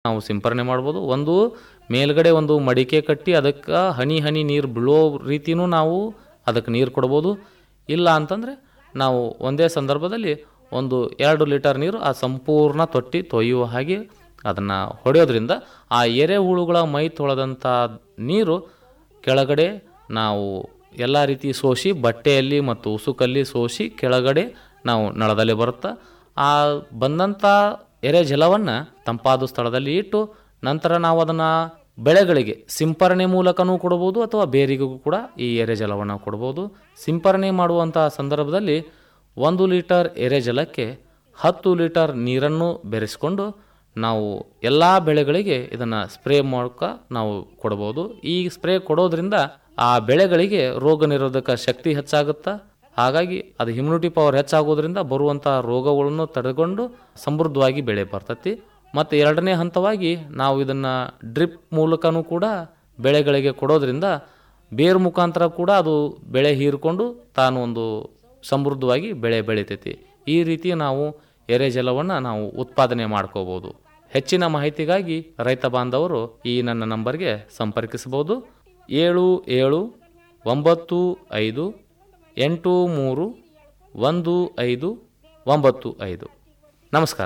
ನಾವು ಸಿಂಪರಣೆ ಮಾಡ್ಬೋದು ಒಂದು ಮೇಲ್ಗಡೆ ಒಂದು ಮಡಿಕೆ ಕಟ್ಟಿ ಅದಕ್ಕೆ ಹನಿ ಹನಿ ನೀರು ಬೀಳೋ ರೀತಿನೂ ನಾವು ಅದಕ್ಕೆ ನೀರು ಕೊಡ್ಬೋದು ಇಲ್ಲ ಅಂತಂದರೆ ನಾವು ಒಂದೇ ಸಂದರ್ಭದಲ್ಲಿ ಒಂದು ಎರಡು ಲೀಟರ್ ನೀರು ಆ ಸಂಪೂರ್ಣ ತೊಟ್ಟಿ ತೊಯ್ಯುವ ಹಾಗೆ ಅದನ್ನು ಹೊಡೆಯೋದ್ರಿಂದ ಆ ಎರೆಹುಳುಗಳ ಮೈ ತೊಳೆದಂಥ ನೀರು ಕೆಳಗಡೆ ನಾವು ಎಲ್ಲ ರೀತಿ ಸೋಸಿ ಬಟ್ಟೆಯಲ್ಲಿ ಮತ್ತು ಉಸುಕಲ್ಲಿ ಸೋಸಿ ಕೆಳಗಡೆ ನಾವು ನಳದಲ್ಲಿ ಬರುತ್ತಾ ಆ ಬಂದಂಥ ಎರೆ ಜಲವನ್ನು ತಂಪಾದ ಸ್ಥಳದಲ್ಲಿ ಇಟ್ಟು ನಂತರ ನಾವು ಅದನ್ನು ಬೆಳೆಗಳಿಗೆ ಸಿಂಪರಣೆ ಮೂಲಕನೂ ಕೊಡ್ಬೋದು ಅಥವಾ ಬೇರಿಗೂ ಕೂಡ ಈ ಎರೆ ಜಲವನ್ನು ಕೊಡ್ಬೋದು ಸಿಂಪರಣೆ ಮಾಡುವಂಥ ಸಂದರ್ಭದಲ್ಲಿ ಒಂದು ಲೀಟರ್ ಎರೆ ಜಲಕ್ಕೆ ಹತ್ತು ಲೀಟರ್ ನೀರನ್ನು ಬೆರೆಸ್ಕೊಂಡು ನಾವು ಎಲ್ಲ ಬೆಳೆಗಳಿಗೆ ಇದನ್ನು ಸ್ಪ್ರೇ ಮೂಲಕ ನಾವು ಕೊಡ್ಬೋದು ಈ ಸ್ಪ್ರೇ ಕೊಡೋದ್ರಿಂದ ಆ ಬೆಳೆಗಳಿಗೆ ರೋಗ ನಿರೋಧಕ ಶಕ್ತಿ ಹೆಚ್ಚಾಗುತ್ತಾ ಹಾಗಾಗಿ ಅದು ಇಮ್ಯುನಿಟಿ ಪವರ್ ಹೆಚ್ಚಾಗೋದ್ರಿಂದ ಬರುವಂಥ ರೋಗಗಳನ್ನು ತಡೆಕೊಂಡು ಸಮೃದ್ಧವಾಗಿ ಬೆಳೆ ಬರ್ತತಿ ಮತ್ತು ಎರಡನೇ ಹಂತವಾಗಿ ನಾವು ಇದನ್ನು ಡ್ರಿಪ್ ಮೂಲಕನೂ ಕೂಡ ಬೆಳೆಗಳಿಗೆ ಕೊಡೋದ್ರಿಂದ ಬೇರು ಮುಖಾಂತರ ಕೂಡ ಅದು ಬೆಳೆ ಹೀರಿಕೊಂಡು ತಾನು ಒಂದು ಸಮೃದ್ಧವಾಗಿ ಬೆಳೆ ಬೆಳಿತೈತಿ ಈ ರೀತಿ ನಾವು ಎರೆ ಜಲವನ್ನು ನಾವು ಉತ್ಪಾದನೆ ಮಾಡ್ಕೋಬೋದು ಹೆಚ್ಚಿನ ಮಾಹಿತಿಗಾಗಿ ರೈತ ಬಾಂಧವರು ಈ ನನ್ನ ನಂಬರ್ಗೆ ಸಂಪರ್ಕಿಸಬಹುದು ಏಳು ಏಳು ಒಂಬತ್ತು ಐದು ಎಂಟು ಮೂರು ಒಂದು ಐದು ಒಂಬತ್ತು ಐದು ನಮಸ್ಕಾರ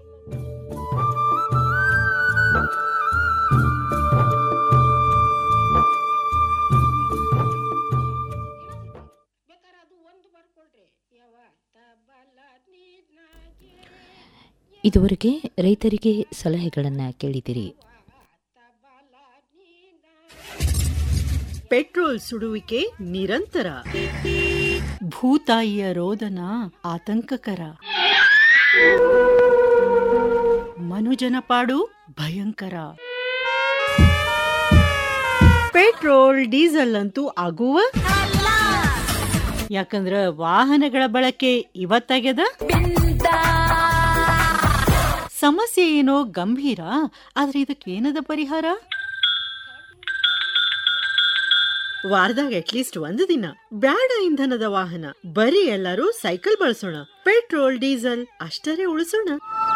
ಇದುವರೆಗೆ ರೈತರಿಗೆ ಸಲಹೆಗಳನ್ನು ಕೇಳಿದಿರಿ ಪೆಟ್ರೋಲ್ ಸುಡುವಿಕೆ ನಿರಂತರ ಭೂತಾಯಿಯ ರೋದನ ಆತಂಕಕರ ಮನುಜನ ಪಾಡು ಭಯಂಕರ ಪೆಟ್ರೋಲ್ ಡೀಸೆಲ್ ಅಂತೂ ಆಗುವ ಯಾಕಂದ್ರ ವಾಹನಗಳ ಬಳಕೆ ಇವತ್ತಾಗ್ಯದ ಸಮಸ್ಯೆ ಏನೋ ಗಂಭೀರ ಆದ್ರೆ ಇದಕ್ಕೆ ಏನದ ಪರಿಹಾರ ವಾರದಾಗ ಅಟ್ಲೀಸ್ಟ್ ಒಂದು ದಿನ ಬ್ಯಾಡ ಇಂಧನದ ವಾಹನ ಬರೀ ಎಲ್ಲರೂ ಸೈಕಲ್ ಬಳಸೋಣ ಪೆಟ್ರೋಲ್ ಡೀಸೆಲ್ ಅಷ್ಟರೇ ಉಳಿಸೋಣ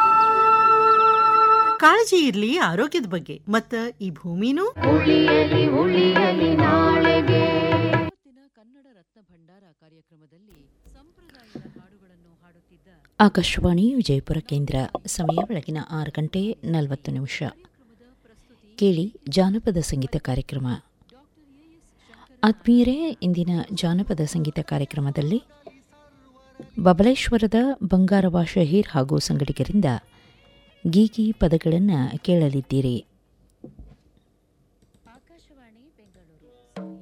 ಕಾಳಜಿ ಇರ್ಲಿ ಆರೋಗ್ಯದ ಬಗ್ಗೆ ಮತ್ತ ಈ ಭೂಮಿನೂ ಆಕಾಶವಾಣಿ ವಿಜಯಪುರ ಕೇಂದ್ರ ಸಮಯ ಬೆಳಗಿನ ಆರು ಗಂಟೆ ನಲವತ್ತು ನಿಮಿಷ ಕೇಳಿ ಜಾನಪದ ಸಂಗೀತ ಕಾರ್ಯಕ್ರಮ ಆತ್ಮೀಯರೇ ಇಂದಿನ ಜಾನಪದ ಸಂಗೀತ ಕಾರ್ಯಕ್ರಮದಲ್ಲಿ ಬಬಲೇಶ್ವರದ ಬಂಗಾರವ ಶಹೀರ್ ಹಾಗೂ ಸಂಗಡಿಗರಿಂದ ಗೀಗಿ ಪದಗಳನ್ನು ಕೇಳಲಿದ್ದೀರಿ